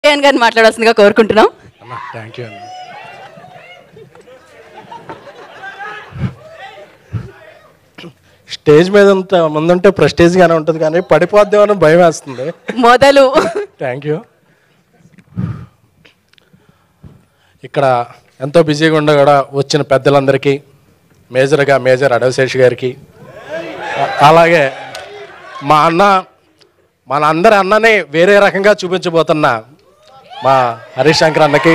జయన్ గారిని మాట్లాడాల్సిందిగా కోరుకుంటున్నాం అన్న థ్యాంక్ యూ అన్న స్టేజ్ మీద ఉంటే ముందుంటే ప్రెస్టేజ్గానే ఉంటుంది కానీ పడిపోద్దామని భయం వేస్తుంది మొదలు థ్యాంక్ యూ ఇక్కడ ఎంతో బిజీగా ఉండ కూడా వచ్చిన పెద్దలందరికీ మేజర్గా మేజర్ అడవశేష్ గారికి అ- అలాగే మా అన్న మన అందరి అన్నని వేరే రకంగా చూపించబోతున్న మా హరీష్ శంకర్ అన్నకి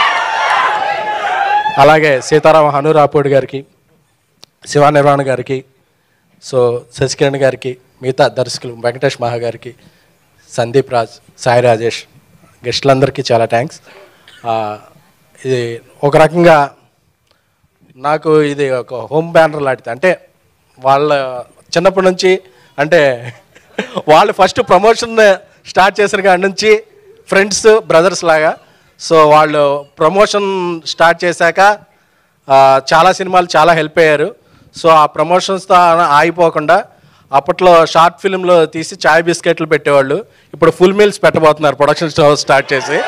అలాగే సీతారామ హనురాపూడి గారికి శివ నిర్వాణ గారికి సో శశికిరణ్ గారికి మిగతా దర్శకులు వెంకటేష్ మహా గారికి సందీప్ రాజ్ సాయి రాజేష్ గెస్టులందరికీ చాలా థ్యాంక్స్ ఇది ఒక రకంగా నాకు ఇది ఒక హోమ్ బ్యానర్ లాంటిది అంటే వాళ్ళ చిన్నప్పటి నుంచి అంటే వాళ్ళు ఫస్ట్ ప్రమోషన్ స్టార్ట్ చేసిన కాడి నుంచి ఫ్రెండ్స్ బ్రదర్స్ లాగా సో వాళ్ళు ప్రమోషన్ స్టార్ట్ చేశాక ఆ, చాలా సినిమాలు చాలా హెల్ప్ అయ్యారు సో ఆ ప్రమోషన్స్తో ఆగిపోకుండా అప్పట్లో షార్ట్ ఫిల్మ్లో తీసి చాయ్ బిస్కెట్లు పెట్టేవాళ్ళు ఇప్పుడు ఫుల్ మీల్స్ పెట్టబోతున్నారు ప్రొడక్షన్ స్టార్ట్ చేసి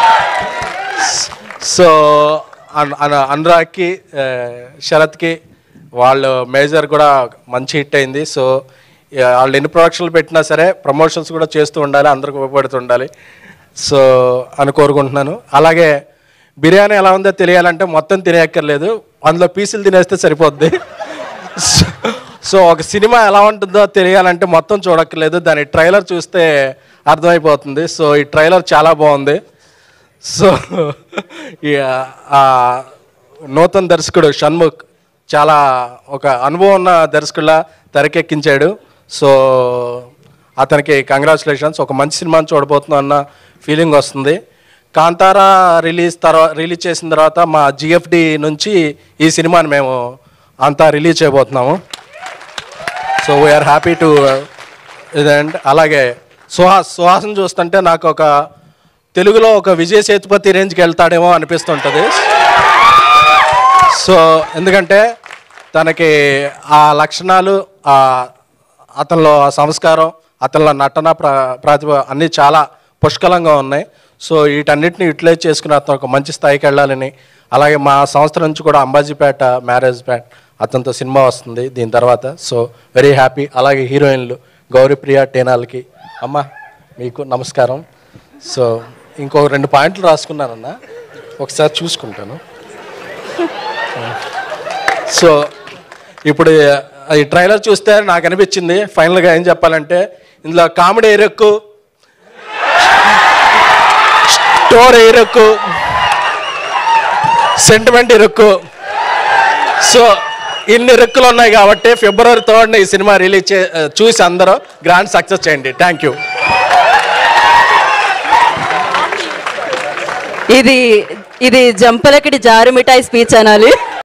సో అన్- అన్- అనురాగ్కి ఆ, శరత్కి వాళ్ళు మేజర్ కూడా మంచి హిట్ అయింది సో ఇక వాళ్ళు ఎన్ని ప్రొడక్షన్లు పెట్టినా సరే ప్రమోషన్స్ కూడా చేస్తూ ఉండాలి అందరికి ఉపయోగపడుతూ ఉండాలి సో అని కోరుకుంటున్నాను అలాగే బిర్యానీ ఎలా ఉందో తెలియాలంటే మొత్తం తినేయక్కర్లేదు అందులో పీసులు తినేస్తే సరిపోద్ది సో- సో ఒక సినిమా ఎలా ఉంటుందో తెలియాలంటే మొత్తం చూడక్కర్లేదు దాని ట్రైలర్ చూస్తే అర్థమైపోతుంది సో ఈ ట్రైలర్ చాలా బాగుంది సో ఈ ఆ నూతన దర్శకుడు షణ్ముఖ్ చాలా ఒక అనుభవం ఉన్న దర్శకుడిలా తెరకెక్కించాడు సో అతనికి కంగ్రాచులేషన్స్ ఒక మంచి సినిమాని చూడబోతున్నాం అన్న ఫీలింగ్ వస్తుంది కాంతారా రిలీజ్ తర్వాత రిలీజ్ చేసిన తర్వాత మా జిఎఫ్డి నుంచి ఈ సినిమాని మేము అంతా రిలీజ్ చేయబోతున్నాము సో వీఆర్ హ్యాపీ టు ఇదండ్ అలాగే సుహాస్ సుహాస్ని చూస్తుంటే నాకు ఒక తెలుగులో ఒక విజయ్ సేతుపతి రేంజ్కి వెళ్తాడేమో అనిపిస్తుంటుంది సో ఎందుకంటే తనకి ఆ లక్షణాలు ఆ అతనిలో ఆ సంస్కారం అతనిలో నటన ప్ర ప్రతిభ అన్నీ చాలా పుష్కలంగా ఉన్నాయి సో వీటన్నిటిని యూటిలైజ్ చేసుకుని అతను ఒక మంచి స్థాయికి వెళ్ళాలని అలాగే మా సంస్థ నుంచి కూడా అంబాజీపేట మ్యారేజ్ ప్యాట్ అతనితో సినిమా వస్తుంది దీని తర్వాత సో వెరీ హ్యాపీ అలాగే హీరోయిన్లు గౌరీప్రియ టేనాల్కి అమ్మ మీకు నమస్కారం సో ఇంకో రెండు పాయింట్లు రాసుకున్నానన్న ఒకసారి చూసుకుంటాను సో ఇప్పుడు ఈ ట్రైలర్ చూస్తే నాకు అనిపించింది ఫైనల్గా ఏం చెప్పాలంటే ఇందులో కామెడీ ఎరక్కు స్టోర్ ఎరక్కు సెంటిమెంట్ ఇరుక్కు సో ఇన్ని ఇరుక్కులు ఉన్నాయి కాబట్టి ఫిబ్రవరి థర్డ్న ఈ సినిమా రిలీజ్ చే చూసి అందరూ గ్రాండ్ సక్సెస్ చేయండి థ్యాంక్ యూ ఇది ఇది జంపలకిడి జారు మిఠాయి స్పీచ్ అనాలి